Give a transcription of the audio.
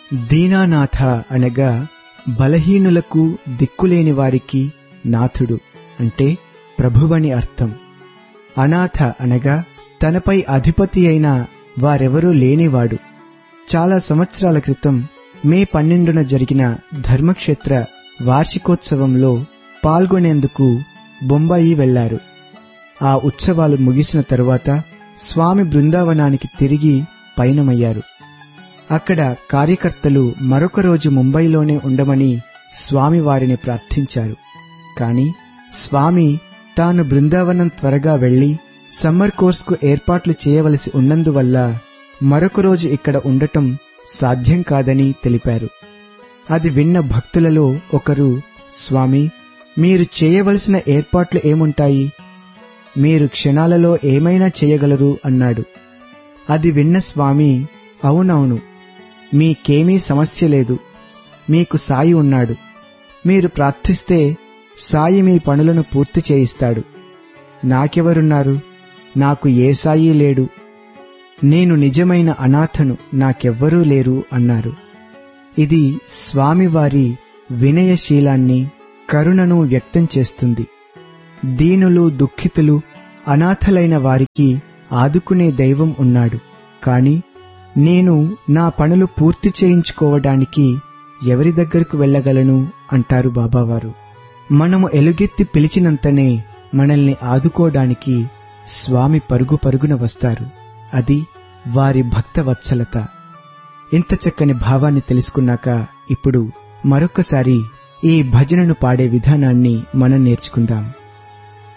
దీనానాథ అనగా బలహీనులకు దిక్కులేని వారికి నాథుడు అంటే ప్రభువని అర్థం అనాథ అనగా తనపై అధిపతి అయిన వారెవరూ లేనివాడు చాలా సంవత్సరాల క్రితం మే పన్నెండున జరిగిన ధర్మక్షేత్ర వార్షికోత్సవంలో పాల్గొనేందుకు బొంబాయి వెళ్లారు ఆ ఉత్సవాలు ముగిసిన తరువాత స్వామి బృందావనానికి తిరిగి పయనమయ్యారు అక్కడ కార్యకర్తలు మరొక రోజు ముంబైలోనే ఉండమని స్వామి వారిని ప్రార్థించారు కాని స్వామి తాను బృందావనం త్వరగా వెళ్లి సమ్మర్ కోర్సుకు ఏర్పాట్లు చేయవలసి ఉన్నందువల్ల మరొక రోజు ఇక్కడ ఉండటం సాధ్యం కాదని తెలిపారు అది విన్న భక్తులలో ఒకరు స్వామి మీరు చేయవలసిన ఏర్పాట్లు ఏముంటాయి మీరు క్షణాలలో ఏమైనా చేయగలరు అన్నాడు అది విన్న స్వామి అవునవును మీకేమీ సమస్య లేదు మీకు సాయి ఉన్నాడు మీరు ప్రార్థిస్తే సాయి మీ పనులను పూర్తి చేయిస్తాడు నాకెవరున్నారు నాకు ఏ సాయి లేడు నేను నిజమైన అనాథను నాకెవ్వరూ లేరు అన్నారు ఇది స్వామివారి వినయశీలాన్ని కరుణను వ్యక్తం చేస్తుంది దీనులు దుఃఖితులు అనాథలైన వారికి ఆదుకునే దైవం ఉన్నాడు కాని నేను నా పనులు పూర్తి చేయించుకోవడానికి ఎవరి దగ్గరకు వెళ్ళగలను అంటారు బాబావారు మనము ఎలుగెత్తి పిలిచినంతనే మనల్ని ఆదుకోవడానికి స్వామి పరుగు పరుగున వస్తారు అది వారి భక్త వత్సలత ఇంత చక్కని భావాన్ని తెలుసుకున్నాక ఇప్పుడు మరొక్కసారి ఈ భజనను పాడే విధానాన్ని మనం నేర్చుకుందాం